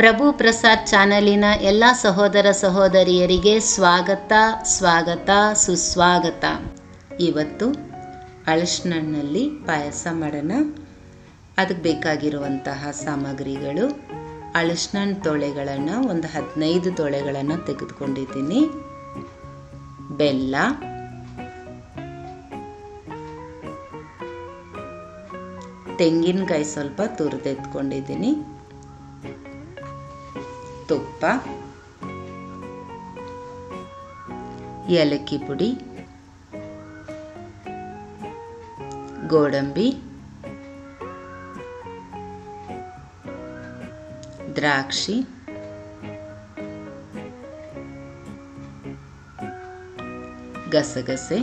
ಪ್ರಭು ಪ್ರಸಾದ್ ಚಾನಲಿನ ಎಲ್ಲ ಸಹೋದರ ಸಹೋದರಿಯರಿಗೆ ಸ್ವಾಗತ ಸ್ವಾಗತ ಸುಸ್ವಾಗತ ಇವತ್ತು ಅಳಸಿನಣ್ಣಲ್ಲಿ ಪಾಯಸ ಮಾಡೋಣ ಅದಕ್ಕೆ ಬೇಕಾಗಿರುವಂತಹ ಸಾಮಗ್ರಿಗಳು ಅಳಸಿನಣ್ಣು ತೊಳೆಗಳನ್ನು ಒಂದು ಹದಿನೈದು ತೊಳೆಗಳನ್ನು ತೆಗೆದುಕೊಂಡಿದ್ದೀನಿ ಬೆಲ್ಲ ತೆಂಗಿನಕಾಯಿ ಸ್ವಲ್ಪ ತುರಿದೆತ್ಕೊಂಡಿದ್ದೀನಿ ತುಪ್ಪ ಏಲಕ್ಕಿ ಪುಡಿ ಗೋಡಂಬಿ ದ್ರಾಕ್ಷಿ ಗಸಗಸೆ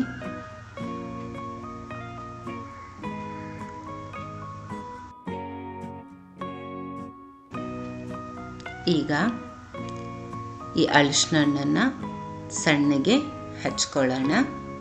ಈಗ ಈ ಅಳಿಸಿನಣ್ಣನ್ನು ಸಣ್ಣಗೆ ಹಚ್ಕೊಳ್ಳೋಣ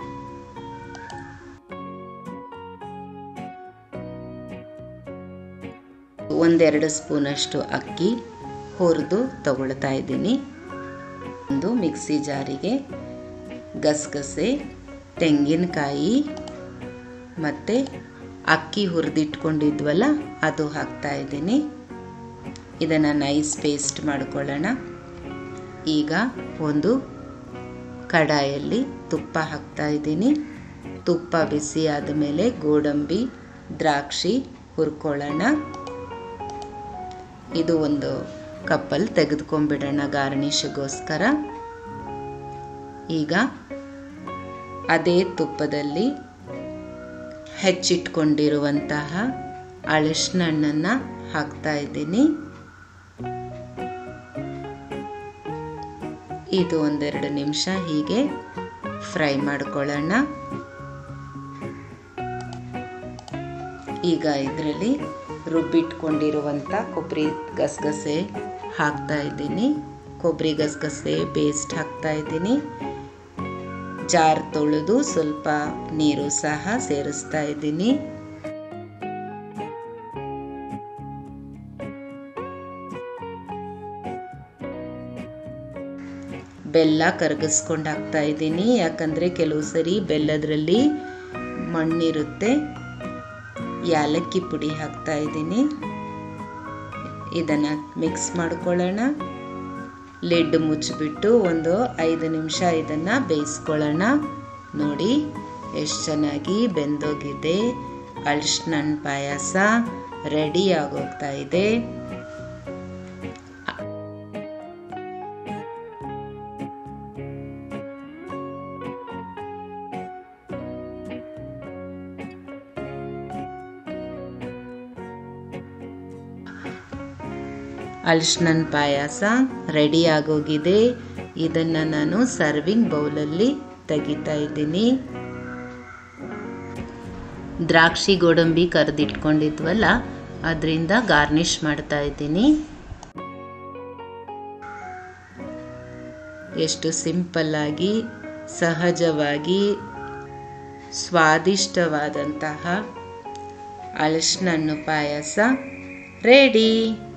ಒಂದೆರಡು ಸ್ಪೂನಷ್ಟು ಅಕ್ಕಿ ಹುರಿದು ತಗೊಳ್ತಾ ಇದ್ದೀನಿ ಒಂದು ಮಿಕ್ಸಿ ಜಾರಿಗೆ ಗಸಗಸೆ ತೆಂಗಿನಕಾಯಿ ಮತ್ತು ಅಕ್ಕಿ ಹುರಿದಿಟ್ಕೊಂಡಿದ್ವಲ್ಲ ಅದು ಹಾಕ್ತಾ ಇದ್ದೀನಿ ಇದನ್ನು ನೈಸ್ ಪೇಸ್ಟ್ ಮಾಡ್ಕೊಳ್ಳೋಣ ಈಗ ಒಂದು ಕಡಾಯಲ್ಲಿ ತುಪ್ಪ ಹಾಕ್ತಾ ಇದ್ದೀನಿ ತುಪ್ಪ ಬಿಸಿ ಆದಮೇಲೆ ಗೋಡಂಬಿ ದ್ರಾಕ್ಷಿ ಹುರ್ಕೊಳ್ಳೋಣ ಇದು ಒಂದು ಕಪ್ಪಲ್ಲಿ ತೆಗೆದುಕೊಂಡ್ಬಿಡೋಣ ಗಾರ್ನಿಷ್ಗೋಸ್ಕರ ಈಗ ಅದೇ ತುಪ್ಪದಲ್ಲಿ ಹೆಚ್ಚಿಟ್ಕೊಂಡಿರುವಂತಹ ಅಳಿಸಿನಣ್ಣನ್ನು ಹಾಕ್ತಾ ಇದ್ದೀನಿ ಇದು ಒಂದೆರಡು ನಿಮಿಷ ಹೀಗೆ ಫ್ರೈ ಮಾಡ್ಕೊಳ್ಳೋಣ ಈಗ ಇದರಲ್ಲಿ ರುಬ್ಬಿಟ್ಕೊಂಡಿರುವಂಥ ಕೊಬ್ಬರಿ ಗಸಗಸೆ ಹಾಕ್ತಾ ಇದ್ದೀನಿ ಕೊಬ್ಬರಿ ಗಸಗಸೆ ಪೇಸ್ಟ್ ಹಾಕ್ತಾ ಇದ್ದೀನಿ ಜಾರ್ ತೊಳೆದು ಸ್ವಲ್ಪ ನೀರು ಸಹ ಸೇರಿಸ್ತಾ ಇದ್ದೀನಿ ಬೆಲ್ಲ ಕರಗಿಸ್ಕೊಂಡು ಹಾಕ್ತಾ ಇದ್ದೀನಿ ಯಾಕಂದರೆ ಕೆಲವು ಸರಿ ಬೆಲ್ಲದ್ರಲ್ಲಿ ಮಣ್ಣಿರುತ್ತೆ ಯಾಲಕ್ಕಿ ಪುಡಿ ಹಾಕ್ತಾ ಇದ್ದೀನಿ ಇದನ್ನು ಮಿಕ್ಸ್ ಮಾಡ್ಕೊಳ್ಳೋಣ ಲಿಡ್ ಮುಚ್ಚಿಬಿಟ್ಟು ಒಂದು ಐದು ನಿಮಿಷ ಇದನ್ನು ಬೇಯಿಸ್ಕೊಳ್ಳೋಣ ನೋಡಿ ಎಷ್ಟು ಚೆನ್ನಾಗಿ ಬೆಂದೋಗಿದೆ ಅಳ್ಸಿನಣ್ಣು ಪಾಯಸ ರೆಡಿ ಆಗೋಗ್ತಾ ಇದೆ ಅಳ್ಸಿನಣ್ಣು ಪಾಯಸ ರೆಡಿ ಆಗೋಗಿದೆ ಇದನ್ನು ನಾನು ಸರ್ವಿಂಗ್ ಬೌಲಲ್ಲಿ ತೆಗಿತಾ ಇದ್ದೀನಿ ದ್ರಾಕ್ಷಿ ಗೋಡಂಬಿ ಕರೆದಿಟ್ಕೊಂಡಿದ್ವಲ್ಲ ಅದರಿಂದ ಗಾರ್ನಿಷ್ ಮಾಡ್ತಾ ಇದ್ದೀನಿ ಎಷ್ಟು ಸಿಂಪಲ್ಲಾಗಿ ಸಹಜವಾಗಿ ಸ್ವಾದಿಷ್ಟವಾದಂತಹ ಅಳಸಿನಣ್ಣು ಪಾಯಸ ರೆಡಿ